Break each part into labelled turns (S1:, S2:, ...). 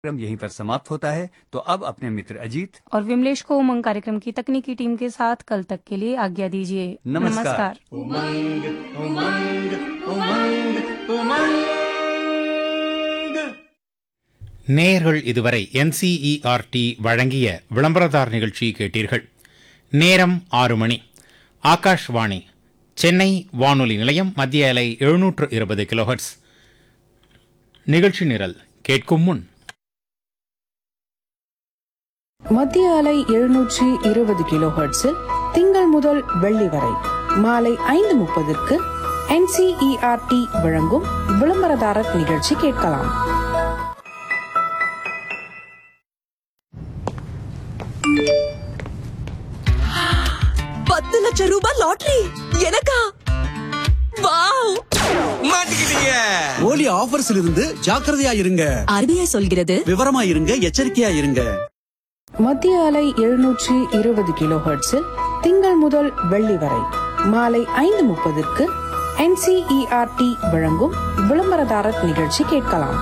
S1: कार्यक्रम यहीं पर समाप्त होता है तो अब अपने मित्र अजीत
S2: और विमलेश को उमंग कार्यक्रम की तकनीकी टीम के साथ कल तक के लिए आज्ञा दीजिए
S1: नमस्कार।
S3: उमंग उमंग उमंग उमंग
S4: நேயர்கள் இதுவரை என்சிஇஆர்டி வழங்கிய விளம்பரதார் நிகழ்ச்சி கேட்டீர்கள் நேரம் ஆறு மணி ஆகாஷ்வாணி சென்னை வானொலி நிலையம் மத்திய அலை எழுநூற்று இருபது கிலோஹெர்ட்ஸ் நிகழ்ச்சி நிரல் கேட்கும் முன்
S5: மத்திய அலை எழுநூற்றி இருபது கிலோ ஹெர்ட்ஸில் திங்கள் முதல் வெள்ளி வரை மாலை ஐந்து முப்பதுக்கு என்சிஇஆர்டி வழங்கும் விளம்பரதாரர் நிகழ்ச்சி கேட்கலாம்
S6: பத்து லட்சம் ரூபாய் லாட்டரி எனக்கா வாவ்
S7: மாட்டிக்கிட்டீங்க ஓலி ஆஃபர்ஸ்ல இருந்து ஜாக்கிரதையா இருங்க
S6: ஆர்பிஐ சொல்கிறது
S7: விவரமா இருங்க எச்சரிக்கையா இருங்க
S5: மத்திய அலை எழுநூற்றி இருபது கிலோ ஹெர்ட்ஸில் திங்கள் முதல் வெள்ளி வரை மாலை ஐந்து முப்பதுக்கு என்சிஇஆர்டி வழங்கும் விளம்பரதாரர் நிகழ்ச்சி கேட்கலாம்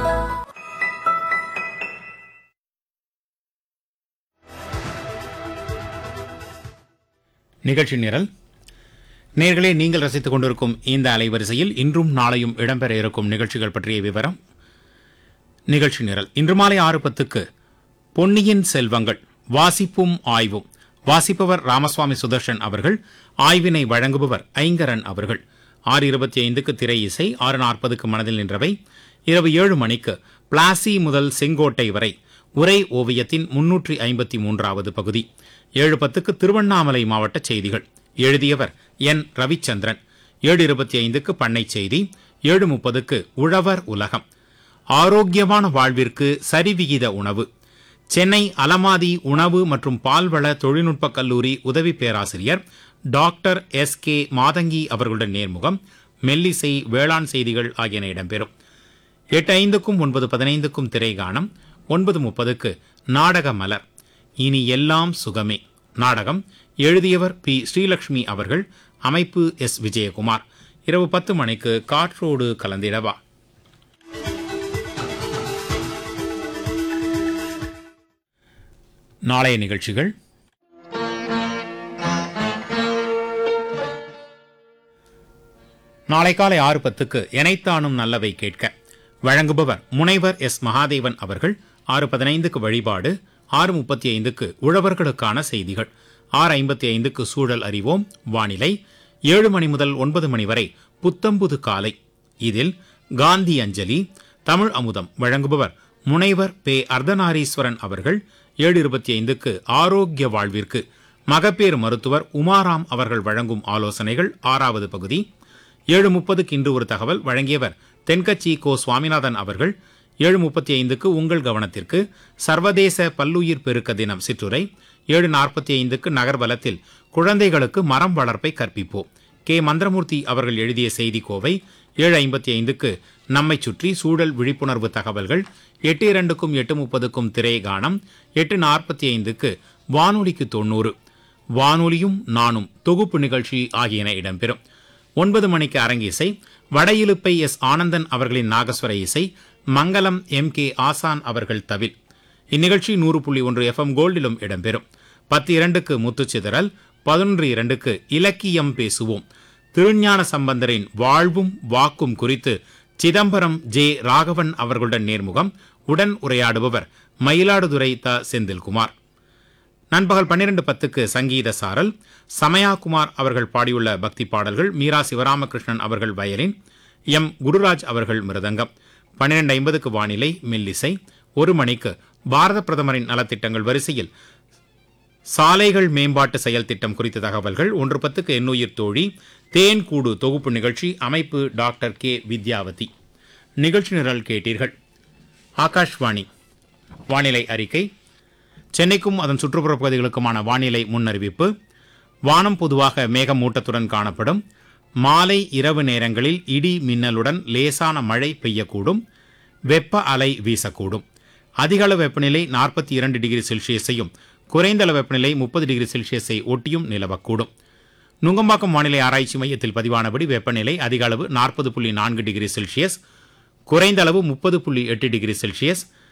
S4: நிகழ்ச்சி நிரல் நேர்களே நீங்கள் ரசித்துக் கொண்டிருக்கும் இந்த அலைவரிசையில் இன்றும் நாளையும் இடம்பெற இருக்கும் நிகழ்ச்சிகள் பற்றிய விவரம் நிகழ்ச்சி நிரல் இன்று மாலை ஆறு பத்துக்கு பொன்னியின் செல்வங்கள் வாசிப்பும் ஆய்வும் வாசிப்பவர் ராமசுவாமி சுதர்ஷன் அவர்கள் ஆய்வினை வழங்குபவர் ஐங்கரன் அவர்கள் ஆறு இருபத்தி ஐந்துக்கு திரை இசை ஆறு நாற்பதுக்கு மனதில் நின்றவை இரவு ஏழு மணிக்கு பிளாசி முதல் செங்கோட்டை வரை உரை ஓவியத்தின் முன்னூற்றி ஐம்பத்தி மூன்றாவது பகுதி ஏழு பத்துக்கு திருவண்ணாமலை மாவட்ட செய்திகள் எழுதியவர் என் ரவிச்சந்திரன் ஏழு இருபத்தி ஐந்துக்கு பண்ணை செய்தி ஏழு முப்பதுக்கு உழவர் உலகம் ஆரோக்கியமான வாழ்விற்கு சரிவிகித உணவு சென்னை அலமாதி உணவு மற்றும் பால்வள தொழில்நுட்ப கல்லூரி உதவி பேராசிரியர் டாக்டர் எஸ் கே மாதங்கி அவர்களுடன் நேர்முகம் மெல்லிசை வேளாண் செய்திகள் ஆகியன இடம்பெறும் எட்டு ஐந்துக்கும் ஒன்பது பதினைந்துக்கும் திரைகாணம் ஒன்பது முப்பதுக்கு நாடக மலர் இனி எல்லாம் சுகமே நாடகம் எழுதியவர் பி ஸ்ரீலக்ஷ்மி அவர்கள் அமைப்பு எஸ் விஜயகுமார் இரவு பத்து மணிக்கு காற்றோடு கலந்திடவா நாளைய நிகழ்ச்சிகள் நாளை காலை ஆறு பத்துக்கு எனைத்தானும் நல்லவை கேட்க வழங்குபவர் முனைவர் எஸ் மகாதேவன் அவர்கள் ஆறு பதினைந்துக்கு வழிபாடு ஆறு முப்பத்தி ஐந்துக்கு உழவர்களுக்கான செய்திகள் ஆறு ஐம்பத்தி ஐந்துக்கு சூழல் அறிவோம் வானிலை ஏழு மணி முதல் ஒன்பது மணி வரை புத்தம்புது காலை இதில் காந்தி அஞ்சலி தமிழ் அமுதம் வழங்குபவர் முனைவர் பே அர்த்தநாரீஸ்வரன் அவர்கள் ஏழு இருபத்தி ஐந்துக்கு ஆரோக்கிய வாழ்விற்கு மகப்பேறு மருத்துவர் உமாராம் அவர்கள் வழங்கும் ஆலோசனைகள் ஆறாவது பகுதி ஏழு முப்பதுக்கு இன்று ஒரு தகவல் வழங்கியவர் தென்கட்சி கோ சுவாமிநாதன் அவர்கள் ஏழு முப்பத்தி ஐந்துக்கு உங்கள் கவனத்திற்கு சர்வதேச பல்லுயிர் பெருக்க தினம் சிற்றுரை ஏழு நாற்பத்தி ஐந்துக்கு நகர்வலத்தில் குழந்தைகளுக்கு மரம் வளர்ப்பை கற்பிப்போம் கே மந்திரமூர்த்தி அவர்கள் எழுதிய செய்தி கோவை ஏழு ஐம்பத்தி ஐந்துக்கு நம்மை சுற்றி சூழல் விழிப்புணர்வு தகவல்கள் எட்டு இரண்டுக்கும் எட்டு முப்பதுக்கும் திரை கானம் எட்டு நாற்பத்தி ஐந்துக்கு வானொலிக்கு தொண்ணூறு வானொலியும் நானும் தொகுப்பு நிகழ்ச்சி ஆகியன இடம்பெறும் ஒன்பது மணிக்கு அரங்கிசை வடையிலுப்பை எஸ் ஆனந்தன் அவர்களின் நாகஸ்வர இசை மங்களம் எம் கே ஆசான் அவர்கள் தவில் இந்நிகழ்ச்சி நூறு புள்ளி ஒன்று எஃப்எம் கோல்டிலும் இடம்பெறும் பத்து இரண்டுக்கு முத்துச்சிதறல் பதினொன்று இரண்டுக்கு இலக்கியம் பேசுவோம் திருஞான சம்பந்தரின் வாழ்வும் வாக்கும் குறித்து சிதம்பரம் ஜே ராகவன் அவர்களுடன் நேர்முகம் உடன் உரையாடுபவர் மயிலாடுதுறை த செந்தில்குமார் நண்பகல் பன்னிரண்டு பத்துக்கு சங்கீத சாரல் சமயாகுமார் அவர்கள் பாடியுள்ள பக்தி பாடல்கள் மீரா சிவராமகிருஷ்ணன் அவர்கள் வயலின் எம் குருராஜ் அவர்கள் மிருதங்கம் பன்னிரண்டு ஐம்பதுக்கு வானிலை மெல்லிசை ஒரு மணிக்கு பாரத பிரதமரின் நலத்திட்டங்கள் வரிசையில் சாலைகள் மேம்பாட்டு செயல் திட்டம் குறித்த தகவல்கள் ஒன்று பத்துக்கு எண்ணுயிர் தோழி தேன் கூடு தொகுப்பு நிகழ்ச்சி அமைப்பு டாக்டர் கே வித்யாவதி நிகழ்ச்சி நிரல் கேட்டீர்கள் ஆகாஷ்வாணி வானிலை அறிக்கை சென்னைக்கும் அதன் சுற்றுப்புற பகுதிகளுக்குமான வானிலை முன்னறிவிப்பு வானம் பொதுவாக மேகமூட்டத்துடன் காணப்படும் மாலை இரவு நேரங்களில் இடி மின்னலுடன் லேசான மழை பெய்யக்கூடும் வெப்ப அலை வீசக்கூடும் அதிகளவு வெப்பநிலை நாற்பத்தி இரண்டு டிகிரி செல்சியஸையும் குறைந்த அளவு வெப்பநிலை முப்பது டிகிரி செல்சியஸை ஒட்டியும் நிலவக்கூடும் நுங்கம்பாக்கம் வானிலை ஆராய்ச்சி மையத்தில் பதிவானபடி வெப்பநிலை அதிக அளவு நாற்பது புள்ளி நான்கு டிகிரி செல்சியஸ் குறைந்த அளவு முப்பது புள்ளி எட்டு டிகிரி செல்சியஸ்